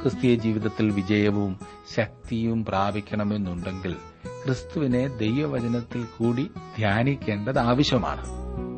ക്രിസ്തീയ ജീവിതത്തിൽ വിജയവും ശക്തിയും പ്രാപിക്കണമെന്നുണ്ടെങ്കിൽ ക്രിസ്തുവിനെ ദൈവവചനത്തിൽ കൂടി ധ്യാനിക്കേണ്ടത് ആവശ്യമാണ്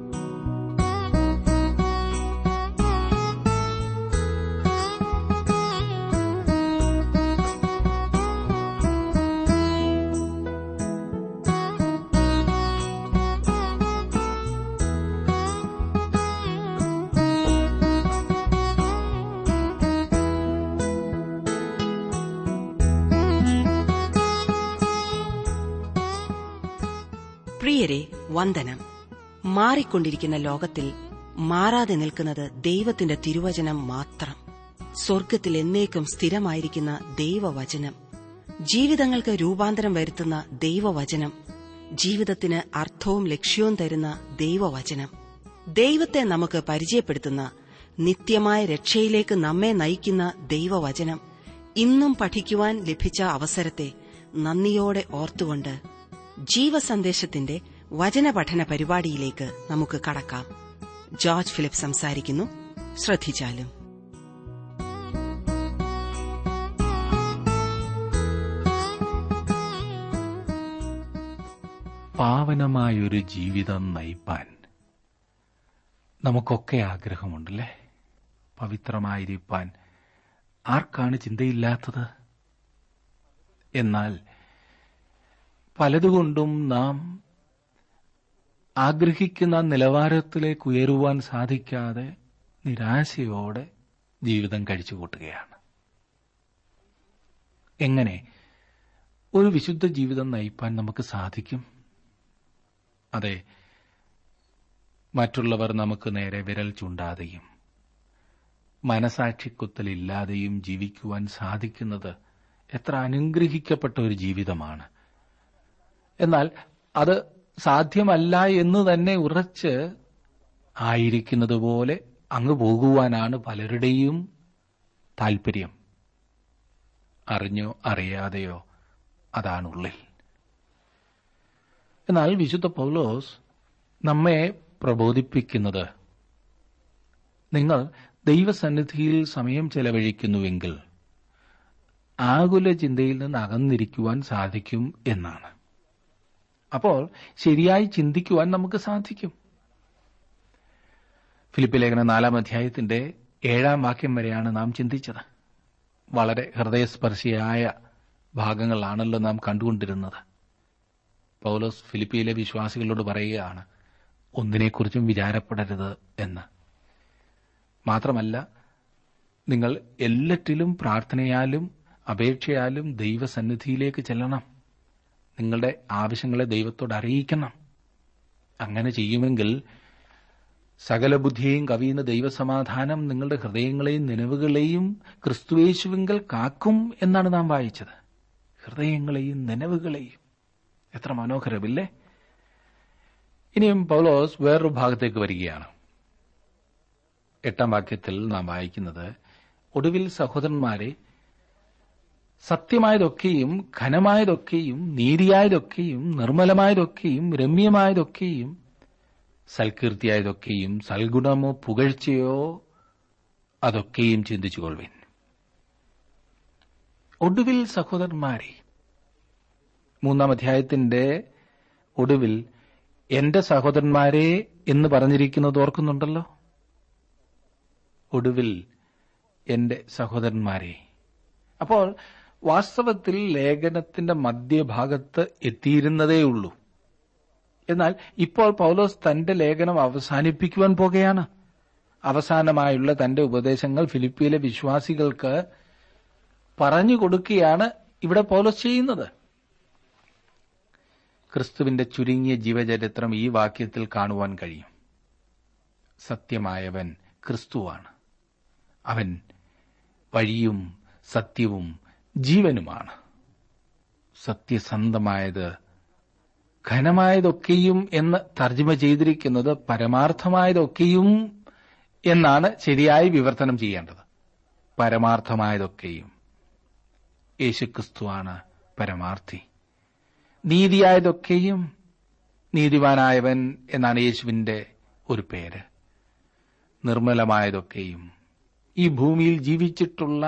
പ്രിയരെ വന്ദനം മാറിക്കൊണ്ടിരിക്കുന്ന ലോകത്തിൽ മാറാതെ നിൽക്കുന്നത് ദൈവത്തിന്റെ തിരുവചനം മാത്രം സ്വർഗത്തിൽ എന്നേക്കും സ്ഥിരമായിരിക്കുന്ന ദൈവവചനം ജീവിതങ്ങൾക്ക് രൂപാന്തരം വരുത്തുന്ന ദൈവവചനം ജീവിതത്തിന് അർത്ഥവും ലക്ഷ്യവും തരുന്ന ദൈവവചനം ദൈവത്തെ നമുക്ക് പരിചയപ്പെടുത്തുന്ന നിത്യമായ രക്ഷയിലേക്ക് നമ്മെ നയിക്കുന്ന ദൈവവചനം ഇന്നും പഠിക്കുവാൻ ലഭിച്ച അവസരത്തെ നന്ദിയോടെ ഓർത്തുകൊണ്ട് ജീവസന്ദേശത്തിന്റെ വചനപഠന പരിപാടിയിലേക്ക് നമുക്ക് കടക്കാം ജോർജ് ഫിലിപ്പ് സംസാരിക്കുന്നു ശ്രദ്ധിച്ചാലും പാവനമായൊരു ജീവിതം നയിപ്പാൻ നമുക്കൊക്കെ ആഗ്രഹമുണ്ടല്ലേ പവിത്രമായിരിക്കാൻ ആർക്കാണ് ചിന്തയില്ലാത്തത് എന്നാൽ പലതുകൊണ്ടും നാം ആഗ്രഹിക്കുന്ന നിലവാരത്തിലേക്ക് ഉയരുവാൻ സാധിക്കാതെ നിരാശയോടെ ജീവിതം കഴിച്ചുകൂട്ടുകയാണ് എങ്ങനെ ഒരു വിശുദ്ധ ജീവിതം നയിപ്പാൻ നമുക്ക് സാധിക്കും അതെ മറ്റുള്ളവർ നമുക്ക് നേരെ വിരൽ ചൂണ്ടാതെയും മനസാക്ഷിക്കുത്തലില്ലാതെയും ജീവിക്കുവാൻ സാധിക്കുന്നത് എത്ര അനുഗ്രഹിക്കപ്പെട്ട ഒരു ജീവിതമാണ് എന്നാൽ അത് സാധ്യമല്ല എന്ന് തന്നെ ഉറച്ച് ആയിരിക്കുന്നത് പോലെ അങ്ങ് പോകുവാനാണ് പലരുടെയും താൽപര്യം അറിഞ്ഞോ അറിയാതെയോ അതാണുള്ളിൽ എന്നാൽ വിശുദ്ധ പൗലോസ് നമ്മെ പ്രബോധിപ്പിക്കുന്നത് നിങ്ങൾ ദൈവസന്നിധിയിൽ സമയം ചെലവഴിക്കുന്നുവെങ്കിൽ ആകുല ചിന്തയിൽ നിന്ന് അകന്നിരിക്കുവാൻ സാധിക്കും എന്നാണ് അപ്പോൾ ശരിയായി ചിന്തിക്കുവാൻ നമുക്ക് സാധിക്കും ഫിലിപ്പ് ലേഖന നാലാം അധ്യായത്തിന്റെ ഏഴാം വാക്യം വരെയാണ് നാം ചിന്തിച്ചത് വളരെ ഹൃദയസ്പർശിയായ ഭാഗങ്ങളാണല്ലോ നാം കണ്ടുകൊണ്ടിരുന്നത് പൗലോസ് ഫിലിപ്പിയിലെ വിശ്വാസികളോട് പറയുകയാണ് ഒന്നിനെക്കുറിച്ചും വിചാരപ്പെടരുത് എന്ന് മാത്രമല്ല നിങ്ങൾ എല്ലാറ്റിലും പ്രാർത്ഥനയാലും അപേക്ഷയാലും ദൈവസന്നിധിയിലേക്ക് ചെല്ലണം നിങ്ങളുടെ ആവശ്യങ്ങളെ ദൈവത്തോട് അറിയിക്കണം അങ്ങനെ ചെയ്യുമെങ്കിൽ സകല ബുദ്ധിയെയും കവിയുന്ന ദൈവസമാധാനം നിങ്ങളുടെ ഹൃദയങ്ങളെയും നിലവുകളെയും ക്രിസ്തുവേശുവിങ്കൽ കാക്കും എന്നാണ് നാം വായിച്ചത് ഹൃദയങ്ങളെയും നിലവുകളെയും എത്ര മനോഹരമില്ലേ ഇനിയും പൗലോസ് വേറൊരു ഭാഗത്തേക്ക് വരികയാണ് എട്ടാം വാക്യത്തിൽ നാം വായിക്കുന്നത് ഒടുവിൽ സഹോദരന്മാരെ സത്യമായതൊക്കെയും ഘനമായതൊക്കെയും നീതിയായതൊക്കെയും നിർമ്മലമായതൊക്കെയും രമ്യമായതൊക്കെയും സൽകീർത്തിയായതൊക്കെയും സൽഗുണമോ പുകഴ്ചയോ അതൊക്കെയും ചിന്തിച്ചുകൊള്ളുവിൻ ഒടുവിൽ സഹോദരന്മാരെ മൂന്നാം അധ്യായത്തിന്റെ ഒടുവിൽ എന്റെ സഹോദരന്മാരെ എന്ന് പറഞ്ഞിരിക്കുന്നത് ഓർക്കുന്നുണ്ടല്ലോ ഒടുവിൽ എന്റെ സഹോദരന്മാരെ അപ്പോൾ വാസ്തവത്തിൽ ലേഖനത്തിന്റെ മധ്യഭാഗത്ത് എത്തിയിരുന്നതേയുള്ളൂ എന്നാൽ ഇപ്പോൾ പൗലോസ് തന്റെ ലേഖനം അവസാനിപ്പിക്കുവാൻ പോകുകയാണ് അവസാനമായുള്ള തന്റെ ഉപദേശങ്ങൾ ഫിലിപ്പിയിലെ വിശ്വാസികൾക്ക് പറഞ്ഞു കൊടുക്കുകയാണ് ഇവിടെ പൗലോസ് ചെയ്യുന്നത് ക്രിസ്തുവിന്റെ ചുരുങ്ങിയ ജീവചരിത്രം ഈ വാക്യത്തിൽ കാണുവാൻ കഴിയും സത്യമായവൻ ക്രിസ്തുവാണ് അവൻ വഴിയും സത്യവും ജീവനുമാണ് സത്യസന്ധമായത് ഘനമായതൊക്കെയും എന്ന് തർജ്ജമ ചെയ്തിരിക്കുന്നത് പരമാർത്ഥമായതൊക്കെയും എന്നാണ് ശരിയായി വിവർത്തനം ചെയ്യേണ്ടത് പരമാർത്ഥമായതൊക്കെയും യേശുക്രിസ്തുവാണ് പരമാർത്ഥി നീതിയായതൊക്കെയും നീതിവാനായവൻ എന്നാണ് യേശുവിന്റെ ഒരു പേര് നിർമ്മലമായതൊക്കെയും ഈ ഭൂമിയിൽ ജീവിച്ചിട്ടുള്ള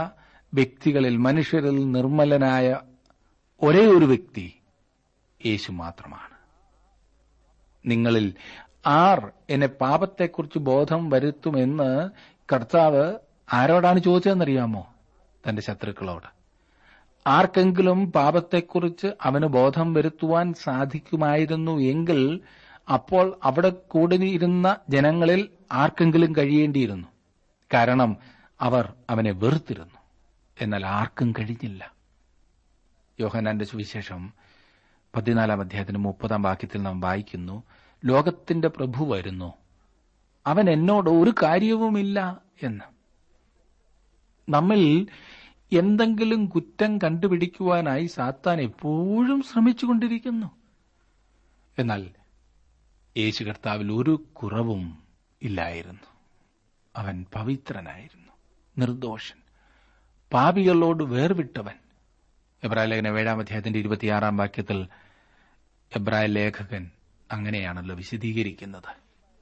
വ്യക്തികളിൽ മനുഷ്യരിൽ നിർമ്മലനായ ഒരേ ഒരു വ്യക്തി യേശു മാത്രമാണ് നിങ്ങളിൽ ആർ എന്നെ പാപത്തെക്കുറിച്ച് ബോധം വരുത്തുമെന്ന് കർത്താവ് ആരോടാണ് ചോദിച്ചതെന്നറിയാമോ തന്റെ ശത്രുക്കളോട് ആർക്കെങ്കിലും പാപത്തെക്കുറിച്ച് അവന് ബോധം വരുത്തുവാൻ സാധിക്കുമായിരുന്നു എങ്കിൽ അപ്പോൾ അവിടെ കൂടിയിരുന്ന ജനങ്ങളിൽ ആർക്കെങ്കിലും കഴിയേണ്ടിയിരുന്നു കാരണം അവർ അവനെ വെറുത്തിരുന്നു എന്നാൽ ആർക്കും കഴിഞ്ഞില്ല യോഹനാന്റെ സുവിശേഷം പതിനാലാം അധ്യായത്തിന് മുപ്പതാം വാക്യത്തിൽ നാം വായിക്കുന്നു ലോകത്തിന്റെ പ്രഭു വരുന്നു അവൻ എന്നോട് ഒരു കാര്യവുമില്ല എന്ന് നമ്മിൽ എന്തെങ്കിലും കുറ്റം കണ്ടുപിടിക്കുവാനായി സാത്താൻ എപ്പോഴും ശ്രമിച്ചുകൊണ്ടിരിക്കുന്നു എന്നാൽ യേശു കർത്താവിൽ ഒരു കുറവും ഇല്ലായിരുന്നു അവൻ പവിത്രനായിരുന്നു നിർദോഷൻ പാപികളോട് വേർവിട്ടവൻ എബ്രായ ലേഖന ഏഴാം അധ്യായത്തിന്റെ ഇരുപത്തിയാറാം വാക്യത്തിൽ എബ്രായ ലേഖകൻ അങ്ങനെയാണല്ലോ വിശദീകരിക്കുന്നത്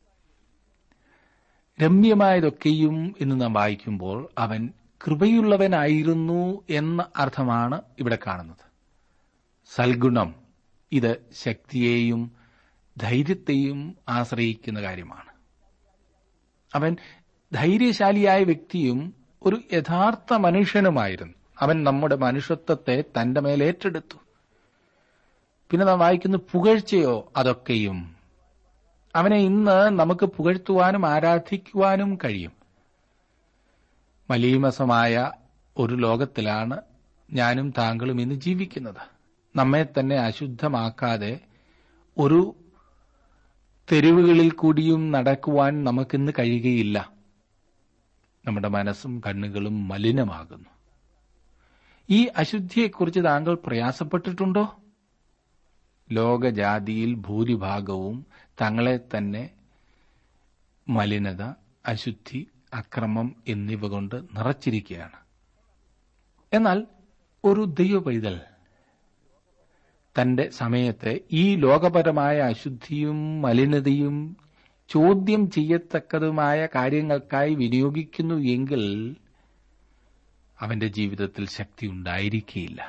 രമ്യമായതൊക്കെയും എന്ന് നാം വായിക്കുമ്പോൾ അവൻ കൃപയുള്ളവനായിരുന്നു എന്ന അർത്ഥമാണ് ഇവിടെ കാണുന്നത് സൽഗുണം ഇത് ശക്തിയെയും ധൈര്യത്തെയും ആശ്രയിക്കുന്ന കാര്യമാണ് അവൻ ധൈര്യശാലിയായ വ്യക്തിയും ഒരു യഥാർത്ഥ മനുഷ്യനുമായിരുന്നു അവൻ നമ്മുടെ മനുഷ്യത്വത്തെ തന്റെ മേൽ ഏറ്റെടുത്തു പിന്നെ നാം വായിക്കുന്ന പുകഴ്ചയോ അതൊക്കെയും അവനെ ഇന്ന് നമുക്ക് പുകഴ്ത്തുവാനും ആരാധിക്കുവാനും കഴിയും മലീമസമായ ഒരു ലോകത്തിലാണ് ഞാനും താങ്കളും ഇന്ന് ജീവിക്കുന്നത് നമ്മെ തന്നെ അശുദ്ധമാക്കാതെ ഒരു തെരുവുകളിൽ കൂടിയും നടക്കുവാൻ നമുക്കിന്ന് കഴിയുകയില്ല നമ്മുടെ മനസ്സും കണ്ണുകളും മലിനമാകുന്നു ഈ അശുദ്ധിയെക്കുറിച്ച് താങ്കൾ പ്രയാസപ്പെട്ടിട്ടുണ്ടോ ലോകജാതിയിൽ ഭൂരിഭാഗവും തങ്ങളെ തന്നെ മലിനത അശുദ്ധി അക്രമം എന്നിവ കൊണ്ട് നിറച്ചിരിക്കുകയാണ് എന്നാൽ ഒരു ദൈവ പൈതൽ തന്റെ സമയത്തെ ഈ ലോകപരമായ അശുദ്ധിയും മലിനതയും ചോദ്യം ചെയ്യത്തക്കതുമായ കാര്യങ്ങൾക്കായി വിനിയോഗിക്കുന്നു എങ്കിൽ അവന്റെ ജീവിതത്തിൽ ശക്തി ഉണ്ടായിരിക്കുകയില്ല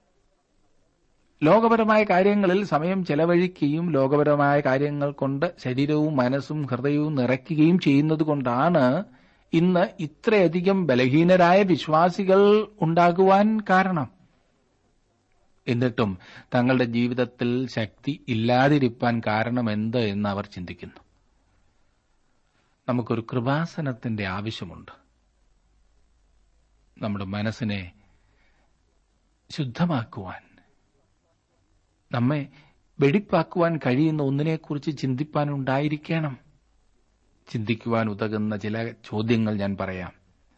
ലോകപരമായ കാര്യങ്ങളിൽ സമയം ചെലവഴിക്കുകയും ലോകപരമായ കാര്യങ്ങൾ കൊണ്ട് ശരീരവും മനസ്സും ഹൃദയവും നിറയ്ക്കുകയും ചെയ്യുന്നത് കൊണ്ടാണ് ഇന്ന് ഇത്രയധികം ബലഹീനരായ വിശ്വാസികൾ ഉണ്ടാകുവാൻ കാരണം എന്നിട്ടും തങ്ങളുടെ ജീവിതത്തിൽ ശക്തി ഇല്ലാതിരിക്കാൻ കാരണം എന്ത് എന്ന് അവർ ചിന്തിക്കുന്നു നമുക്കൊരു കൃപാസനത്തിന്റെ ആവശ്യമുണ്ട് നമ്മുടെ മനസ്സിനെ ശുദ്ധമാക്കുവാൻ നമ്മെ വെടിപ്പാക്കുവാൻ കഴിയുന്ന ഒന്നിനെക്കുറിച്ച് ചിന്തിപ്പാനുണ്ടായിരിക്കണം ചിന്തിക്കുവാൻ ഉതകുന്ന ചില ചോദ്യങ്ങൾ ഞാൻ പറയാം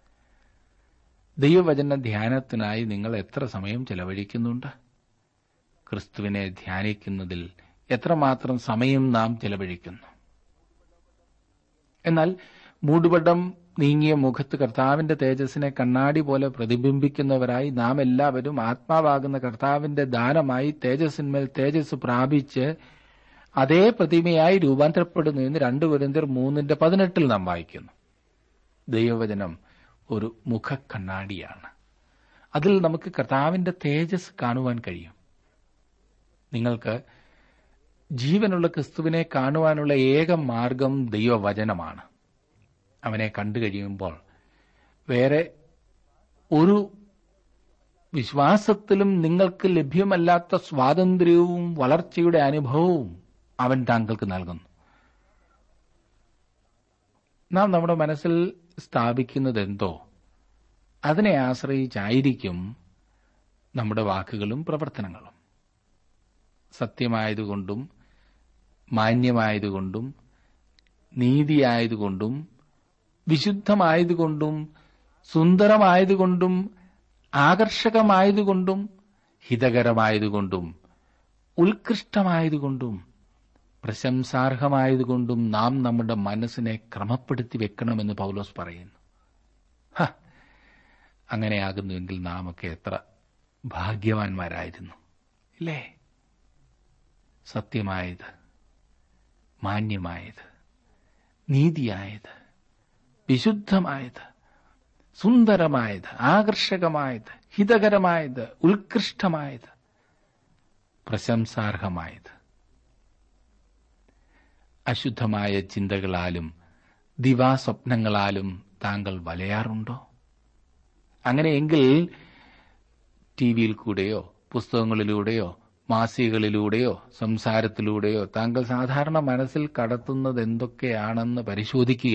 ദൈവവചന ധ്യാനത്തിനായി നിങ്ങൾ എത്ര സമയം ചെലവഴിക്കുന്നുണ്ട് ക്രിസ്തുവിനെ ധ്യാനിക്കുന്നതിൽ എത്രമാത്രം സമയം നാം ചെലവഴിക്കുന്നു എന്നാൽ മൂടുപടം നീങ്ങിയ മുഖത്ത് കർത്താവിന്റെ തേജസ്സിനെ കണ്ണാടി പോലെ പ്രതിബിംബിക്കുന്നവരായി നാം എല്ലാവരും ആത്മാവാകുന്ന കർത്താവിന്റെ ദാനമായി തേജസ്സിന്മേൽ തേജസ് പ്രാപിച്ച് അതേ പ്രതിമയായി രൂപാന്തരപ്പെടുന്നു എന്ന് രണ്ട് കുരിന്തിർ മൂന്നിന്റെ പതിനെട്ടിൽ നാം വായിക്കുന്നു ദൈവവചനം ഒരു മുഖക്കണ്ണാടിയാണ് അതിൽ നമുക്ക് കർത്താവിന്റെ തേജസ് കാണുവാൻ കഴിയും നിങ്ങൾക്ക് ജീവനുള്ള ക്രിസ്തുവിനെ കാണുവാനുള്ള ഏക മാർഗം ദൈവവചനമാണ് അവനെ കണ്ടു കഴിയുമ്പോൾ വേറെ ഒരു വിശ്വാസത്തിലും നിങ്ങൾക്ക് ലഭ്യമല്ലാത്ത സ്വാതന്ത്ര്യവും വളർച്ചയുടെ അനുഭവവും അവൻ താങ്കൾക്ക് നൽകുന്നു നാം നമ്മുടെ മനസ്സിൽ സ്ഥാപിക്കുന്നത് എന്തോ അതിനെ ആശ്രയിച്ചായിരിക്കും നമ്മുടെ വാക്കുകളും പ്രവർത്തനങ്ങളും സത്യമായതുകൊണ്ടും മാന്യമായതുകൊണ്ടും നീതിയായതുകൊണ്ടും വിശുദ്ധമായതുകൊണ്ടും സുന്ദരമായതുകൊണ്ടും ആകർഷകമായതുകൊണ്ടും ഹിതകരമായതുകൊണ്ടും ഉത്കൃഷ്ടമായതുകൊണ്ടും പ്രശംസാർഹമായതുകൊണ്ടും നാം നമ്മുടെ മനസ്സിനെ ക്രമപ്പെടുത്തി വെക്കണമെന്ന് പൗലോസ് പറയുന്നു ഹ, അങ്ങനെയാകുന്നുവെങ്കിൽ നാം ഒക്കെ എത്ര ഭാഗ്യവാന്മാരായിരുന്നു ഇല്ലേ സത്യമായത് മാന്യമായത് നീതിയായത് വിശുദ്ധമായത് സുന്ദരമായത് ആകർഷകമായത് ഹിതകരമായത് ഉത്കൃഷ്ടമായത് പ്രശംസാർഹമായത് അശുദ്ധമായ ചിന്തകളാലും ദിവാസ്വപ്നങ്ങളാലും താങ്കൾ വലയാറുണ്ടോ അങ്ങനെയെങ്കിൽ ടി വിയിൽ കൂടെയോ പുസ്തകങ്ങളിലൂടെയോ മാസികകളിലൂടെയോ സംസാരത്തിലൂടെയോ താങ്കൾ സാധാരണ മനസ്സിൽ കടത്തുന്നത് എന്തൊക്കെയാണെന്ന് പരിശോധിക്കുക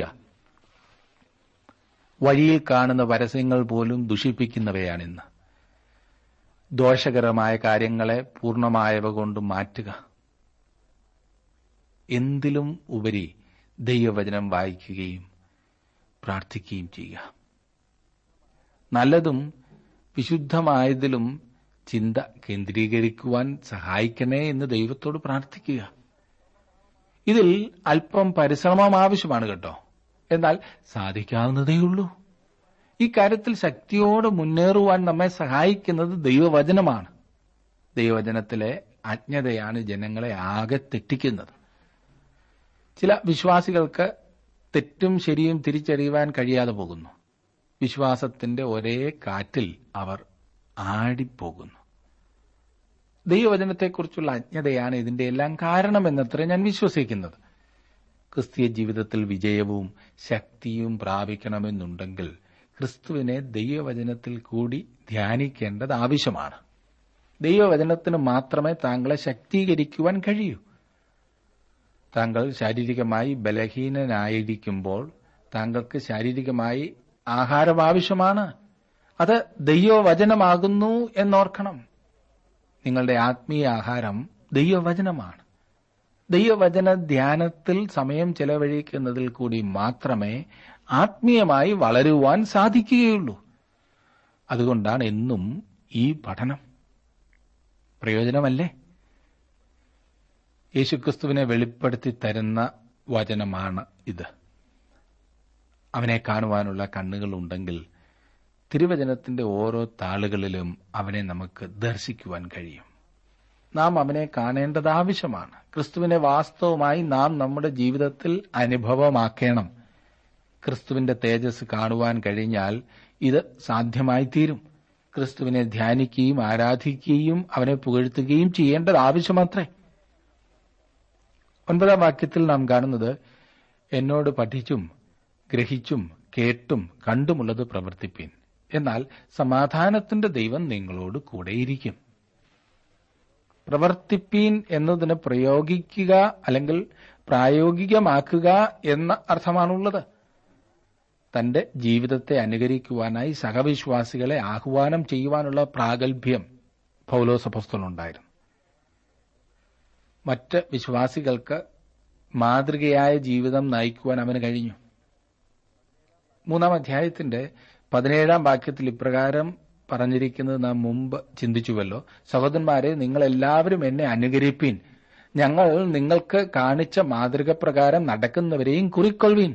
വഴിയിൽ കാണുന്ന പരസ്യങ്ങൾ പോലും ദുഷിപ്പിക്കുന്നവയാണിന്ന് ദോഷകരമായ കാര്യങ്ങളെ പൂർണ്ണമായവ കൊണ്ട് മാറ്റുക എന്തിലും ഉപരി ദൈവവചനം വായിക്കുകയും പ്രാർത്ഥിക്കുകയും ചെയ്യുക നല്ലതും വിശുദ്ധമായതിലും ചിന്ത കേന്ദ്രീകരിക്കുവാൻ സഹായിക്കണേ എന്ന് ദൈവത്തോട് പ്രാർത്ഥിക്കുക ഇതിൽ അല്പം പരിശ്രമം ആവശ്യമാണ് കേട്ടോ എന്നാൽ സാധിക്കാവുന്നതേയുള്ളൂ ഈ കാര്യത്തിൽ ശക്തിയോടെ മുന്നേറുവാൻ നമ്മെ സഹായിക്കുന്നത് ദൈവവചനമാണ് ദൈവവചനത്തിലെ അജ്ഞതയാണ് ജനങ്ങളെ ആകെ തെറ്റിക്കുന്നത് ചില വിശ്വാസികൾക്ക് തെറ്റും ശരിയും തിരിച്ചറിയുവാൻ കഴിയാതെ പോകുന്നു വിശ്വാസത്തിന്റെ ഒരേ കാറ്റിൽ അവർ ആടിപ്പോകുന്നു ദൈവവചനത്തെക്കുറിച്ചുള്ള അജ്ഞതയാണ് ഇതിന്റെ എല്ലാം കാരണമെന്നത്ര ഞാൻ വിശ്വസിക്കുന്നത് ക്രിസ്തീയ ജീവിതത്തിൽ വിജയവും ശക്തിയും പ്രാപിക്കണമെന്നുണ്ടെങ്കിൽ ക്രിസ്തുവിനെ ദൈവവചനത്തിൽ കൂടി ധ്യാനിക്കേണ്ടത് ആവശ്യമാണ് ദൈവവചനത്തിന് മാത്രമേ താങ്കളെ ശക്തീകരിക്കുവാൻ കഴിയൂ താങ്കൾ ശാരീരികമായി ബലഹീനനായിരിക്കുമ്പോൾ താങ്കൾക്ക് ശാരീരികമായി ആഹാരം ആവശ്യമാണ് അത് ദൈവവചനമാകുന്നു എന്നോർക്കണം നിങ്ങളുടെ ആത്മീയ ആഹാരം ദൈവവചനമാണ് ദൈവവചന ധ്യാനത്തിൽ സമയം ചെലവഴിക്കുന്നതിൽ കൂടി മാത്രമേ ആത്മീയമായി വളരുവാൻ സാധിക്കുകയുള്ളൂ അതുകൊണ്ടാണ് എന്നും ഈ പഠനം പ്രയോജനമല്ലേ യേശുക്രിസ്തുവിനെ വെളിപ്പെടുത്തി തരുന്ന വചനമാണ് ഇത് അവനെ കാണുവാനുള്ള കണ്ണുകളുണ്ടെങ്കിൽ തിരുവചനത്തിന്റെ ഓരോ താളുകളിലും അവനെ നമുക്ക് ദർശിക്കുവാൻ കഴിയും നാം അവനെ കാണേണ്ടത് ആവശ്യമാണ് ക്രിസ്തുവിനെ വാസ്തവമായി നാം നമ്മുടെ ജീവിതത്തിൽ അനുഭവമാക്കണം ക്രിസ്തുവിന്റെ തേജസ് കാണുവാൻ കഴിഞ്ഞാൽ ഇത് സാധ്യമായി തീരും ക്രിസ്തുവിനെ ധ്യാനിക്കുകയും ആരാധിക്കുകയും അവനെ പുകഴ്ത്തുകയും ചെയ്യേണ്ടത് ആവശ്യമത്രേ ഒൻപതാം വാക്യത്തിൽ നാം കാണുന്നത് എന്നോട് പഠിച്ചും ഗ്രഹിച്ചും കേട്ടും കണ്ടുമുള്ളത് പ്രവർത്തിപ്പീൻ എന്നാൽ സമാധാനത്തിന്റെ ദൈവം നിങ്ങളോട് കൂടെയിരിക്കും പ്രവർത്തിപ്പീൻ എന്നതിന് പ്രയോഗിക്കുക അല്ലെങ്കിൽ പ്രായോഗികമാക്കുക എന്ന അർത്ഥമാണുള്ളത് തന്റെ ജീവിതത്തെ അനുകരിക്കുവാനായി സഹവിശ്വാസികളെ ആഹ്വാനം ചെയ്യുവാനുള്ള പ്രാഗൽഭ്യം പൗലോസഭസ്ഥലുണ്ടായിരുന്നു മറ്റ് വിശ്വാസികൾക്ക് മാതൃകയായ ജീവിതം നയിക്കുവാൻ അവന് കഴിഞ്ഞു മൂന്നാം അധ്യായത്തിന്റെ പതിനേഴാം വാക്യത്തിൽ ഇപ്രകാരം പറഞ്ഞിരിക്കുന്നത് നാം മുമ്പ് ചിന്തിച്ചുവല്ലോ സഹോദരന്മാരെ നിങ്ങൾ എല്ലാവരും എന്നെ അനുകരിപ്പീൻ ഞങ്ങൾ നിങ്ങൾക്ക് കാണിച്ച മാതൃക പ്രകാരം നടക്കുന്നവരെയും കുറിക്കൊള്ളുവീൻ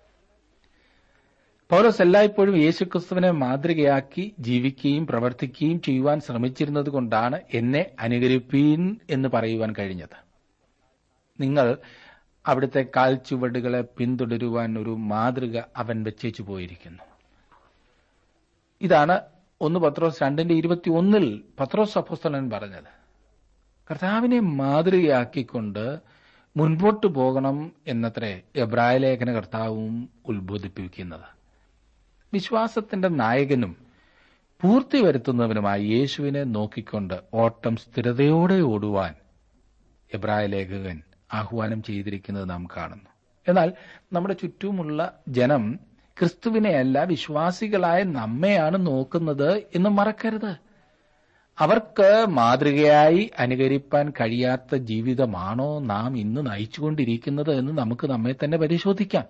പൗലോസ് എല്ലായ്പ്പോഴും യേശുക്രിസ്തുവിനെ മാതൃകയാക്കി ജീവിക്കുകയും പ്രവർത്തിക്കുകയും ചെയ്യുവാൻ ശ്രമിച്ചിരുന്നത് കൊണ്ടാണ് എന്നെ അനുകരിപ്പീൻ എന്ന് പറയുവാൻ കഴിഞ്ഞത് നിങ്ങൾ അവിടുത്തെ കാൽച്ചുവടുകളെ പിന്തുടരുവാൻ ഒരു മാതൃക അവൻ വെച്ചേച്ചു പോയിരിക്കുന്നു ഇതാണ് ഒന്ന് പത്രോസ് രണ്ടിന്റെ ഇരുപത്തി ഒന്നിൽ പത്രോസ് അപ്പോസ്തലൻ പറഞ്ഞത് കർത്താവിനെ മാതൃകയാക്കിക്കൊണ്ട് മുൻപോട്ട് പോകണം എന്നത്രേ എബ്രായ ലേഖന കർത്താവും ഉത്ബോധിപ്പിക്കുന്നത് വിശ്വാസത്തിന്റെ നായകനും പൂർത്തി വരുത്തുന്നവനുമായി യേശുവിനെ നോക്കിക്കൊണ്ട് ഓട്ടം സ്ഥിരതയോടെ ഓടുവാൻ എബ്രായ ലേഖകൻ ആഹ്വാനം ചെയ്തിരിക്കുന്നത് നാം കാണുന്നു എന്നാൽ നമ്മുടെ ചുറ്റുമുള്ള ജനം ക്രിസ്തുവിനെയല്ല വിശ്വാസികളായ നമ്മെയാണ് നോക്കുന്നത് എന്ന് മറക്കരുത് അവർക്ക് മാതൃകയായി അനുകരിപ്പാൻ കഴിയാത്ത ജീവിതമാണോ നാം ഇന്ന് നയിച്ചുകൊണ്ടിരിക്കുന്നത് എന്ന് നമുക്ക് നമ്മെ തന്നെ പരിശോധിക്കാം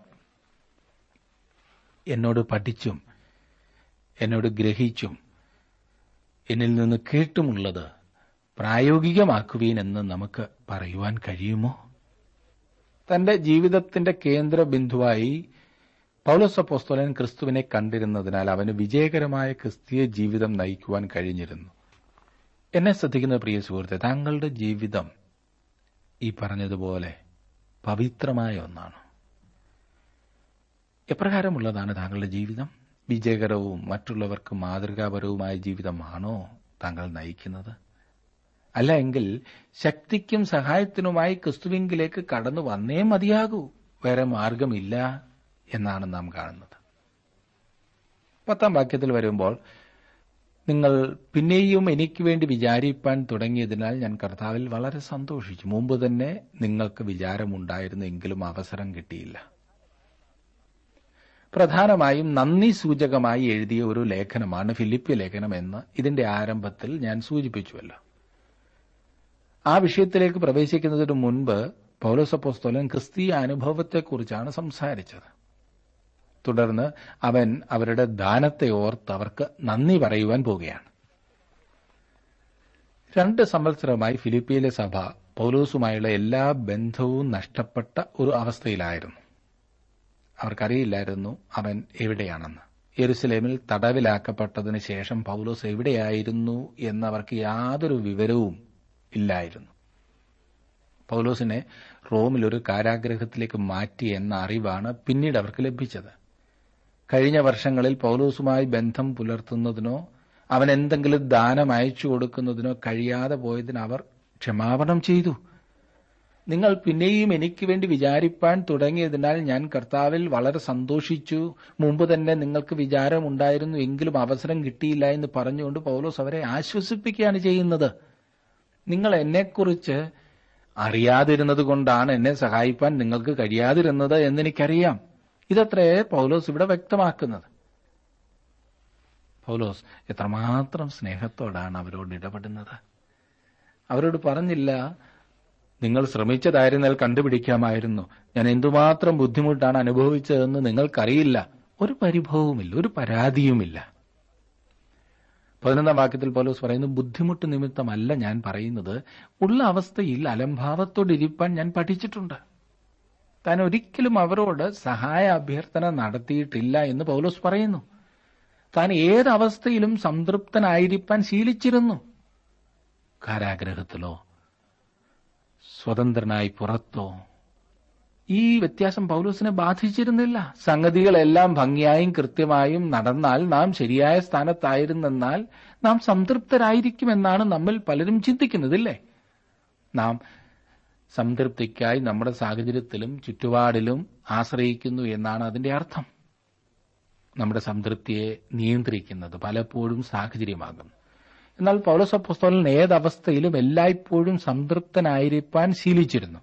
എന്നോട് പഠിച്ചും എന്നോട് ഗ്രഹിച്ചും എന്നിൽ നിന്ന് കേട്ടുമുള്ളത് പ്രായോഗികമാക്കുവീൻ എന്ന് നമുക്ക് പറയുവാൻ കഴിയുമോ തന്റെ ജീവിതത്തിന്റെ കേന്ദ്ര ബിന്ദുവായി പൗലോസപ്പോസ്തോലൻ ക്രിസ്തുവിനെ കണ്ടിരുന്നതിനാൽ അവന് വിജയകരമായ ക്രിസ്തീയ ജീവിതം നയിക്കുവാൻ കഴിഞ്ഞിരുന്നു എന്നെ ശ്രദ്ധിക്കുന്ന പ്രിയ സുഹൃത്തെ താങ്കളുടെ ജീവിതം ഈ പറഞ്ഞതുപോലെ പവിത്രമായ ഒന്നാണ് എപ്രകാരമുള്ളതാണ് താങ്കളുടെ ജീവിതം വിജയകരവും മറ്റുള്ളവർക്ക് മാതൃകാപരവുമായ ജീവിതമാണോ താങ്കൾ നയിക്കുന്നത് അല്ല എങ്കിൽ ശക്തിക്കും സഹായത്തിനുമായി ക്രിസ്തുവിങ്കിലേക്ക് കടന്നു വന്നേ മതിയാകൂ വേറെ മാർഗമില്ല എന്നാണ് നാം കാണുന്നത് പത്താം വാക്യത്തിൽ വരുമ്പോൾ നിങ്ങൾ പിന്നെയും എനിക്ക് വേണ്ടി വിചാരിപ്പാൻ തുടങ്ങിയതിനാൽ ഞാൻ കർത്താവിൽ വളരെ സന്തോഷിച്ചു മുമ്പ് തന്നെ നിങ്ങൾക്ക് വിചാരമുണ്ടായിരുന്നെങ്കിലും അവസരം കിട്ടിയില്ല പ്രധാനമായും നന്ദി സൂചകമായി എഴുതിയ ഒരു ലേഖനമാണ് ഫിലിപ്പിയ ലേഖനം എന്ന് ഇതിന്റെ ആരംഭത്തിൽ ഞാൻ സൂചിപ്പിച്ചുവല്ലോ ആ വിഷയത്തിലേക്ക് പ്രവേശിക്കുന്നതിന് മുൻപ് പൗലോസപ്പോസ്തോലൻ ക്രിസ്തീയ അനുഭവത്തെക്കുറിച്ചാണ് സംസാരിച്ചത് തുടർന്ന് അവൻ അവരുടെ ദാനത്തെ ഓർത്ത് അവർക്ക് നന്ദി പറയുവാൻ പോകുകയാണ് രണ്ട് സംവത്സരമായി ഫിലിപ്പിയിലെ സഭ പൗലോസുമായുള്ള എല്ലാ ബന്ധവും നഷ്ടപ്പെട്ട ഒരു അവസ്ഥയിലായിരുന്നു അവർക്കറിയില്ലായിരുന്നു അവൻ എവിടെയാണെന്ന് യെരുസലേമിൽ തടവിലാക്കപ്പെട്ടതിന് ശേഷം പൗലോസ് എവിടെയായിരുന്നു എന്നവർക്ക് യാതൊരു വിവരവും ഇല്ലായിരുന്നു പൗലോസിനെ റോമിൽ ഒരു കാരാഗ്രഹത്തിലേക്ക് മാറ്റി എന്ന അറിവാണ് പിന്നീട് അവർക്ക് ലഭിച്ചത് കഴിഞ്ഞ വർഷങ്ങളിൽ പൗലോസുമായി ബന്ധം പുലർത്തുന്നതിനോ അവൻ എന്തെങ്കിലും ദാനം അയച്ചു കൊടുക്കുന്നതിനോ കഴിയാതെ പോയതിന് അവർ ക്ഷമാപണം ചെയ്തു നിങ്ങൾ പിന്നെയും എനിക്ക് വേണ്ടി വിചാരിപ്പാൻ തുടങ്ങിയതിനാൽ ഞാൻ കർത്താവിൽ വളരെ സന്തോഷിച്ചു മുമ്പ് തന്നെ നിങ്ങൾക്ക് വിചാരമുണ്ടായിരുന്നു എങ്കിലും അവസരം കിട്ടിയില്ല എന്ന് പറഞ്ഞുകൊണ്ട് പൗലോസ് അവരെ ആശ്വസിപ്പിക്കുകയാണ് ചെയ്യുന്നത് നിങ്ങൾ എന്നെക്കുറിച്ച് അറിയാതിരുന്നത് കൊണ്ടാണ് എന്നെ സഹായിപ്പാൻ നിങ്ങൾക്ക് കഴിയാതിരുന്നത് എന്നെനിക്കറിയാം ഇതത്രേ പൗലോസ് ഇവിടെ വ്യക്തമാക്കുന്നത് പൗലോസ് എത്രമാത്രം സ്നേഹത്തോടാണ് അവരോട് ഇടപെടുന്നത് അവരോട് പറഞ്ഞില്ല നിങ്ങൾ ശ്രമിച്ചതായിരുന്നാൽ കണ്ടുപിടിക്കാമായിരുന്നു ഞാൻ എന്തുമാത്രം ബുദ്ധിമുട്ടാണ് അനുഭവിച്ചതെന്ന് നിങ്ങൾക്കറിയില്ല ഒരു പരിഭവവുമില്ല ഒരു പരാതിയുമില്ല പതിനൊന്നാം വാക്യത്തിൽ പൗലോസ് പറയുന്നു ബുദ്ധിമുട്ട് നിമിത്തമല്ല ഞാൻ പറയുന്നത് ഉള്ള അവസ്ഥയിൽ അലംഭാവത്തോടിരിപ്പാൻ ഞാൻ പഠിച്ചിട്ടുണ്ട് താൻ ഒരിക്കലും അവരോട് സഹായ അഭ്യർത്ഥന നടത്തിയിട്ടില്ല എന്ന് പൗലോസ് പറയുന്നു താൻ ഏതവസ്ഥയിലും സംതൃപ്തനായിരിക്കാൻ ശീലിച്ചിരുന്നു കാരാഗ്രഹത്തിലോ സ്വതന്ത്രനായി പുറത്തോ ഈ വ്യത്യാസം പൗലോസിനെ ബാധിച്ചിരുന്നില്ല സംഗതികളെല്ലാം ഭംഗിയായും കൃത്യമായും നടന്നാൽ നാം ശരിയായ സ്ഥാനത്തായിരുന്നെന്നാൽ നാം സംതൃപ്തരായിരിക്കുമെന്നാണ് നമ്മിൽ പലരും ചിന്തിക്കുന്നതില്ലേ നാം സംതൃപ്തിക്കായി നമ്മുടെ സാഹചര്യത്തിലും ചുറ്റുപാടിലും ആശ്രയിക്കുന്നു എന്നാണ് അതിന്റെ അർത്ഥം നമ്മുടെ സംതൃപ്തിയെ നിയന്ത്രിക്കുന്നത് പലപ്പോഴും സാഹചര്യമാകുന്നു എന്നാൽ പൗലോസപ്പോസ്തോലൻ ഏതവസ്ഥയിലും എല്ലായ്പ്പോഴും സംതൃപ്തനായിരിക്കാൻ ശീലിച്ചിരുന്നു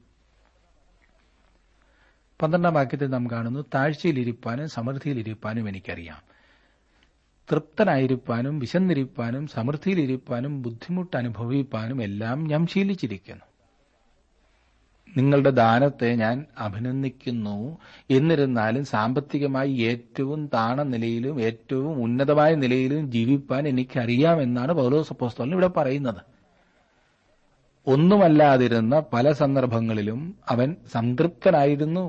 പന്ത്രണ്ടാം വാക്യത്തിൽ നാം കാണുന്നു താഴ്ചയിലിരിപ്പാനും സമൃദ്ധിയിലിരിപ്പാനും എനിക്കറിയാം തൃപ്തനായിരിക്കാനും വിശന്നിരിപ്പാനും സമൃദ്ധിയിലിരിപ്പാനും ബുദ്ധിമുട്ട് അനുഭവിപ്പാനും എല്ലാം ഞാൻ ശീലിച്ചിരിക്കുന്നു നിങ്ങളുടെ ദാനത്തെ ഞാൻ അഭിനന്ദിക്കുന്നു എന്നിരുന്നാലും സാമ്പത്തികമായി ഏറ്റവും താണ നിലയിലും ഏറ്റവും ഉന്നതമായ നിലയിലും ജീവിപ്പാൻ എനിക്കറിയാമെന്നാണ് പൗലോസ് അപ്പോസ്തോലൻ ഇവിടെ പറയുന്നത് ഒന്നുമല്ലാതിരുന്ന പല സന്ദർഭങ്ങളിലും അവൻ സംതൃപ്തനായിരുന്നു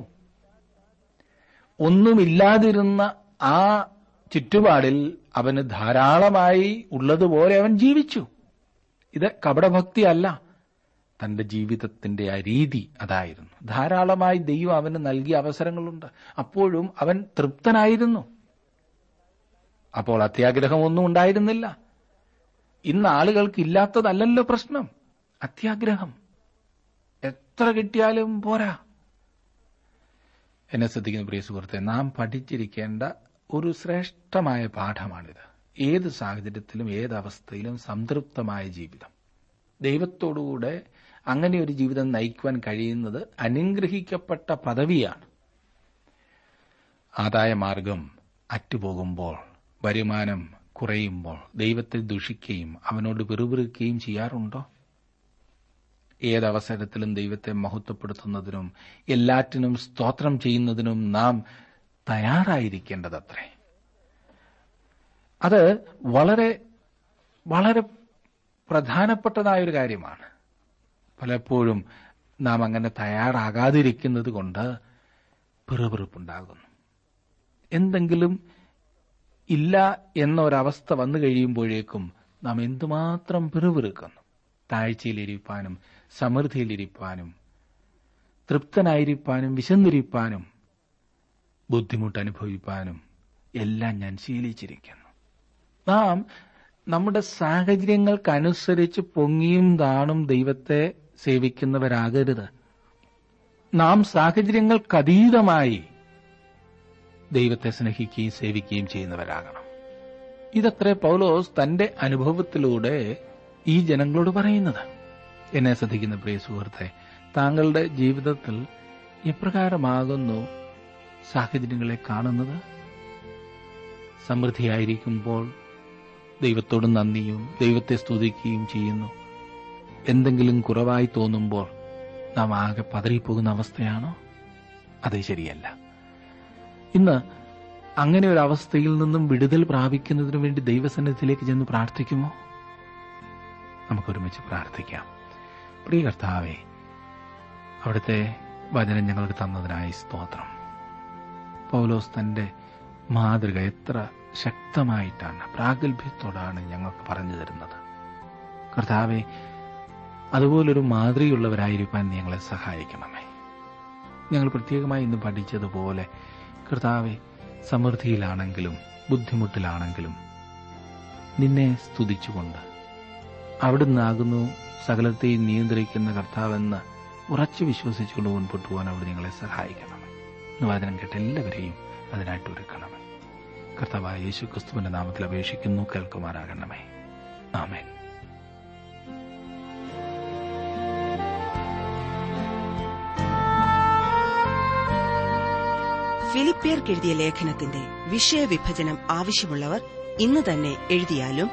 ഒന്നുമില്ലാതിരുന്ന ആ ചുറ്റുപാടിൽ അവന് ധാരാളമായി ഉള്ളതുപോലെ അവൻ ജീവിച്ചു ഇത് കപടഭക്തിയല്ല തന്റെ ജീവിതത്തിന്റെ ആ രീതി അതായിരുന്നു ധാരാളമായി ദൈവം അവന് നൽകിയ അവസരങ്ങളുണ്ട് അപ്പോഴും അവൻ തൃപ്തനായിരുന്നു അപ്പോൾ അത്യാഗ്രഹമൊന്നും ഉണ്ടായിരുന്നില്ല ഇന്ന് ആളുകൾക്ക് ഇല്ലാത്തതല്ലല്ലോ പ്രശ്നം അത്യാഗ്രഹം എത്ര കിട്ടിയാലും പോരാ എന്നെ ശ്രദ്ധിക്കുന്ന പ്രിയ സുഹൃത്തെ നാം പഠിച്ചിരിക്കേണ്ട ഒരു ശ്രേഷ്ഠമായ പാഠമാണിത് ഏത് സാഹചര്യത്തിലും ഏതവസ്ഥയിലും സംതൃപ്തമായ ജീവിതം ദൈവത്തോടുകൂടെ അങ്ങനെ ഒരു ജീവിതം നയിക്കുവാൻ കഴിയുന്നത് അനുഗ്രഹിക്കപ്പെട്ട പദവിയാണ് ആദായമാർഗം അറ്റുപോകുമ്പോൾ വരുമാനം കുറയുമ്പോൾ ദൈവത്തെ ദുഷിക്കുകയും അവനോട് പിറുപിറുക്കുകയും ചെയ്യാറുണ്ടോ ഏതവസരത്തിലും ദൈവത്തെ മഹത്വപ്പെടുത്തുന്നതിനും എല്ലാറ്റിനും സ്തോത്രം ചെയ്യുന്നതിനും നാം തയ്യാറായിരിക്കേണ്ടതത്രേ അത് വളരെ വളരെ പ്രധാനപ്പെട്ടതായ ഒരു കാര്യമാണ് പലപ്പോഴും നാം അങ്ങനെ തയ്യാറാകാതിരിക്കുന്നത് കൊണ്ട് പിറുപിറുപ്പുണ്ടാകുന്നു എന്തെങ്കിലും ഇല്ല എന്നൊരവസ്ഥ വന്നു കഴിയുമ്പോഴേക്കും നാം എന്തുമാത്രം പിറുപിറുക്കുന്നു താഴ്ചയിലിരിപ്പാനും സമൃദ്ധിയിലിരിപ്പാനും തൃപ്തനായിരിക്കാനും വിശന്നിരിപ്പാനും ബുദ്ധിമുട്ട് അനുഭവിപ്പാനും എല്ലാം ഞാൻ ശീലിച്ചിരിക്കുന്നു നാം നമ്മുടെ സാഹചര്യങ്ങൾക്കനുസരിച്ച് പൊങ്ങിയും താണും ദൈവത്തെ സേവിക്കുന്നവരാകരുത് നാം സാഹചര്യങ്ങൾക്കതീതമായി ദൈവത്തെ സ്നേഹിക്കുകയും സേവിക്കുകയും ചെയ്യുന്നവരാകണം ഇതത്രേ പൗലോസ് തന്റെ അനുഭവത്തിലൂടെ ഈ ജനങ്ങളോട് പറയുന്നത് എന്നെ ശ്രദ്ധിക്കുന്ന പ്രിയ സുഹൃത്തെ താങ്കളുടെ ജീവിതത്തിൽ എപ്രകാരമാകുന്നു സാഹചര്യങ്ങളെ കാണുന്നത് സമൃദ്ധിയായിരിക്കുമ്പോൾ ദൈവത്തോട് നന്ദിയും ദൈവത്തെ സ്തുതിക്കുകയും ചെയ്യുന്നു എന്തെങ്കിലും കുറവായി തോന്നുമ്പോൾ നാം ആകെ പതറിപ്പോകുന്ന അവസ്ഥയാണോ അത് ശരിയല്ല ഇന്ന് അങ്ങനെ ഒരു അവസ്ഥയിൽ നിന്നും വിടുതൽ പ്രാപിക്കുന്നതിനു വേണ്ടി ദൈവസന്നിധിയിലേക്ക് ചെന്ന് പ്രാർത്ഥിക്കുമോ നമുക്കൊരുമിച്ച് പ്രാർത്ഥിക്കാം പ്രിയ കർത്താവേ അവിടുത്തെ വചനം ഞങ്ങൾക്ക് തന്നതിനായി സ്തോത്രം പൗലോസ് തന്റെ മാതൃക എത്ര ശക്തമായിട്ടാണ് പ്രാഗൽഭ്യത്തോടാണ് ഞങ്ങൾക്ക് പറഞ്ഞു തരുന്നത് കർത്താവെ അതുപോലൊരു മാതൃകയുള്ളവരായിരിക്കാൻ നീ ഞങ്ങളെ സഹായിക്കണമേ ഞങ്ങൾ പ്രത്യേകമായി ഇന്ന് പഠിച്ചതുപോലെ കർത്താവെ സമൃദ്ധിയിലാണെങ്കിലും ബുദ്ധിമുട്ടിലാണെങ്കിലും നിന്നെ സ്തുതിച്ചുകൊണ്ട് അവിടുന്നാകുന്നു സകലത്തെയും നിയന്ത്രിക്കുന്ന കർത്താവെന്ന് ഉറച്ചു വിശ്വസിച്ചുകൊണ്ട് മുൻപോട്ട് പോകാൻ അവിടെ നിങ്ങളെ സഹായിക്കണമേ ഇന്ന് വചനം കേട്ട എല്ലാവരെയും അതിനായിട്ട് ഒരുക്കണമേ കർത്താവായ യേശു ക്രിസ്തുവിന്റെ നാമത്തിൽ അപേക്ഷിക്കുന്നു കേൾക്കുമാറാകണമേ ആമേൻ ഫിലിപ്പിയർക്കെഴുതിയ ലേഖനത്തിന്റെ വിഷയവിഭജനം ആവശ്യമുള്ളവർ ഇന്ന് തന്നെ എഴുതിയാലും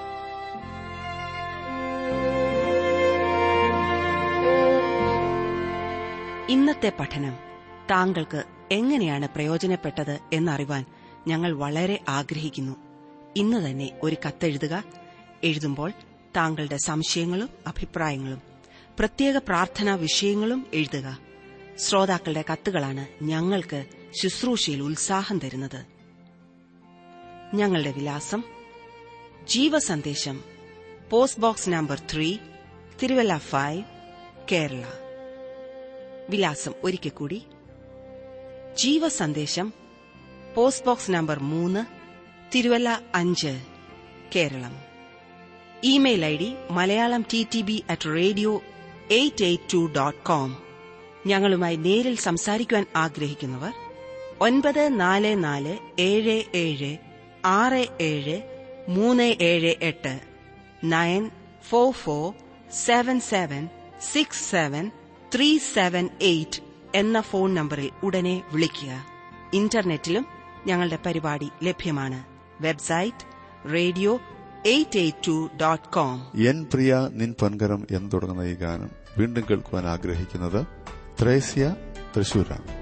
ഇന്നത്തെ പഠനം താങ്കൾക്ക് എങ്ങനെയാണ് പ്രയോജനപ്പെട്ടത് എന്നറിവാൻ ഞങ്ങൾ വളരെ ആഗ്രഹിക്കുന്നു ഇന്ന് തന്നെ ഒരു കത്തെഴുതുക എഴുതുമ്പോൾ താങ്കളുടെ സംശയങ്ങളും അഭിപ്രായങ്ങളും പ്രത്യേക പ്രാർത്ഥനാ വിഷയങ്ങളും എഴുതുക ശ്രോതാക്കളുടെ കത്തുകളാണ് ഞങ്ങൾക്ക് ശുശ്രൂഷയിൽ ഉത്സാഹം തരുന്നത് ഞങ്ങളുടെ വിലാസം Jeevasandesham post box number three Thiruvalla five Kerala വിലാസം ഒരിക്കൽ കൂടി ജീവസന്ദേശം പോസ്റ്റ് ബോക്സ് നമ്പർ മൂന്ന് തിരുവല്ല അഞ്ച് Keralam email I D Malayalam T T B at radio eight eight two dot com ഞങ്ങളുമായി നേരിൽ സംസാരിക്കുവാൻ ആഗ്രഹിക്കുന്നവർ ഒൻപത് നാല് നാല് ഏഴ് ഏഴ് ആറ് ഏഴ് മൂന്ന് ഏഴ് എട്ട് nine four four seven seven six seven three seven eight എന്ന ഫോൺ നമ്പറിൽ ഉടനെ വിളിക്കുക ഇന്റർനെറ്റിലും ഞങ്ങളുടെ പരിപാടി ലഭ്യമാണ് website radio eight eight two dot com എൻ പ്രിയ നിൻ പൊൻകരം എന്ന് തുടങ്ങുന്ന ഈ ഗാനം വീണ്ടും കേൾക്കുവാൻ ആഗ്രഹിക്കുന്നത് ത്രേസ്യ തൃശൂരാണ്